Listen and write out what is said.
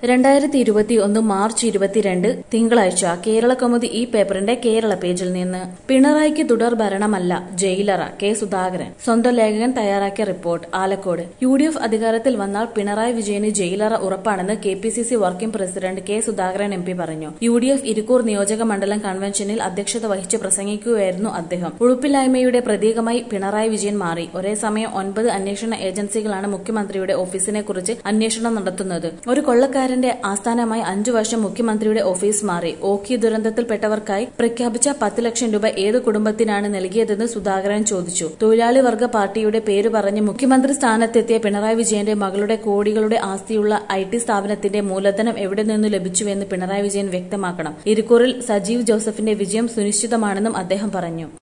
രണ്ടായിരത്തി ഇരുപത്തി ഒന്ന് മാർച്ച് ഇരുപത്തിരണ്ട് തിങ്കളാഴ്ച കേരള കൗമുദി ഈ പേപ്പറിന്റെ കേരള പേജിൽ നിന്ന് പിണറായിക്ക് തുടർ ഭരണമല്ല ജയിലറ കെ സുധാകരൻ സ്വന്തം ലേഖകൻ തയ്യാറാക്കിയ report Alakode U D F അധികാരത്തിൽ വന്നാൽ പിണറായി വിജയന് ജയിലറ ഉറപ്പാണെന്ന് K P C C working president K Sudhakaran M P പറഞ്ഞു യു ഡി എഫ് ഇരിക്കൂർ നിയോജക മണ്ഡലം കൺവെൻഷനിൽ അധ്യക്ഷത വഹിച്ച് പ്രസംഗിക്കുകയായിരുന്നു അദ്ദേഹം ഉളുപ്പില്ലായ്മയുടെ പ്രതീകമായി പിണറായി വിജയൻ മാറി ഒരേ സമയം ഒൻപത് അന്വേഷണ ഏജൻസികളാണ് മുഖ്യമന്ത്രിയുടെ ഓഫീസിനെ കുറിച്ച് അന്വേഷണം നടത്തുന്നത് ഒരു കൊള്ളക്കാരന്റെ ആസ്ഥാനമായി അഞ്ചു വർഷം മുഖ്യമന്ത്രിയുടെ ഓഫീസ് മാറി ഓഖി ദുരന്തത്തിൽപ്പെട്ടവർക്കായി പ്രഖ്യാപിച്ച പത്ത് ലക്ഷം രൂപ ഏത് കുടുംബത്തിനാണ് നൽകിയതെന്ന് സുധാകരൻ ചോദിച്ചു തൊഴിലാളി വർഗ പാർട്ടിയുടെ പേര് പറഞ്ഞ് മുഖ്യമന്ത്രി സ്ഥാനത്തെത്തിയ പിണറായി വിജയന്റെ മകളുടെ കോടികളുടെ ആസ്തിയുള്ള ഐ ടി സ്ഥാപനത്തിന്റെ മൂലധനം എവിടെ നിന്നു ലഭിച്ചുവെന്ന് പിണറായി വിജയൻ വ്യക്തമാക്കണം ഇരിക്കൂറിൽ സജീവ് ജോസഫിന്റെ വിജയം സുനിശ്ചിതമാണെന്നും അദ്ദേഹം പറഞ്ഞു